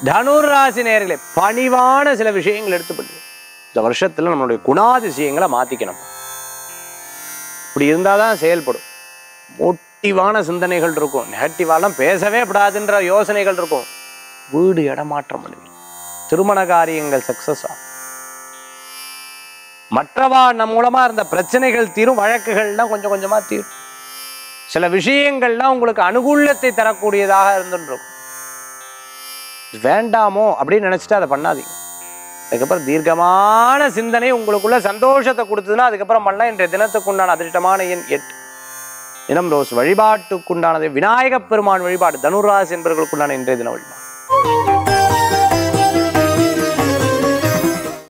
தனுர் ராசி நேர்களே பணிவான சில விஷயங்கள் எடுத்து பண்ணு இந்த வருஷத்துல நம்மளுடைய குணாதிசயங்களை மாத்திக்கணும் இப்படி இருந்தால் தான் செயல்படும் மோட்டிவான சிந்தனைகள் இருக்கும் நெகட்டிவாலாம் பேசவே கூடாதுன்ற யோசனைகள் இருக்கும் வீடு இடமாற்றம் பண்ணுவீங்க திருமண காரியங்கள் சக்சஸ் ஆகும் மற்றவா நம்ம மூலமா இருந்த பிரச்சனைகள் தீரும் வழக்குகள்லாம் கொஞ்சம் கொஞ்சமா தீரும் சில விஷயங்கள்லாம் உங்களுக்கு அனுகூலத்தை தரக்கூடியதாக இருந்துருக்கும் இது வேண்டாமோ அப்படின்னு நினைச்சிட்டு அதை பண்ணாதீங்க அதுக்கப்புறம் தீர்க்கமான சிந்தனை உங்களுக்குள்ள சந்தோஷத்தை கொடுத்ததுன்னா அதுக்கப்புறம் பண்ணலாம் இன்றைய தினத்துக்கு உண்டான அதிர்ஷ்டமான எண் எட்டு தினம் ரோஸ் வழிபாட்டுக்குண்டானது விநாயகப் பெருமான் வழிபாடு தனுராசி என்பவர்களுக்குண்டான இன்றைய தின வழிபாடு